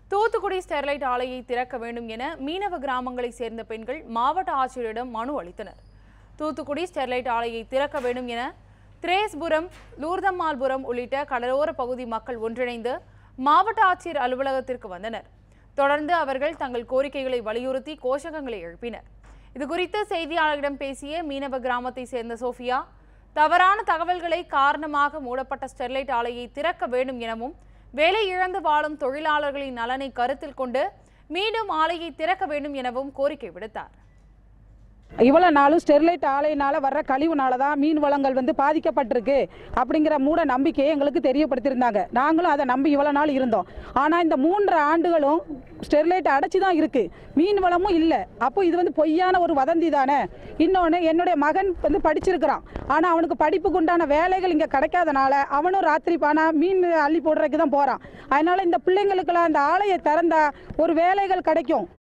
Thoothukudi Sterlite ஆலையை திறக்க வேண்டும் என மீனவ கிராமங்களைச் சேர்ந்த பெண்கள் மாவட்ட ஆட்சியரிடம் மனு அளித்தனர் தூத்துக்குடி ஸ்டெர்லைட் ஆலையை திறக்க வேண்டும் என திரேஸ்புரம் லூர்தம்மாள்புரம் உள்ளிட்ட கடலோர பகுதி மக்கள் ஒன்றிணைந்து மாவட்ட ஆட்சியர் அலுவலகத்திற்கு வந்தனர் தொடர்ந்து அவர்கள் தங்கள் கோரிக்கைகளை வலியுறுத்தி கோஷகங்களை எழுப்பினர் இதுகுறித்து செய்தியாளர்களிடம் பேசிய மீனவ கிராமத்தை சேர்ந்த சோஃபியா தவறான தகவல்களை காரணமாக மூடப்பட்ட ஸ்டெர்லைட் ஆலையை திறக்க வேண்டும் எனவும் வேலை இழந்து வாழும் தொழிலாளர்களின் நலனை கருத்தில் கொண்டு மீண்டும் ஆலையை திறக்க வேண்டும் எனவும் கோரிக்கை விடுத்தார் இவ்வளோ நாளும் ஸ்டெர்லைட் ஆலையினால வர்ற கழிவுனால தான் மீன் வளங்கள் வந்து பாதிக்கப்பட்டிருக்கு அப்படிங்கிற மூட நம்பிக்கையை எங்களுக்கு தெரியப்படுத்தியிருந்தாங்க நாங்களும் அதை நம்பி இவ்வளோ நாள் இருந்தோம் ஆனால் இந்த மூன்று ஆண்டுகளும் ஸ்டெர்லைட் அடைச்சி தான் இருக்கு மீன் வளமும் இல்லை அப்போ இது வந்து பொய்யான ஒரு வதந்தி தானே இன்னொன்று என்னுடைய மகன் வந்து படிச்சிருக்கிறான் ஆனால் அவனுக்கு படிப்புக்கு உண்டான வேலைகள் இங்கே கிடைக்காதனால அவனும் ராத்திரி பானா மீன் அள்ளி போடுறதுக்கு தான் போகிறான் அதனால இந்த பிள்ளைங்களுக்கெல்லாம் அந்த ஆலையை திறந்தா ஒரு வேலைகள் கிடைக்கும்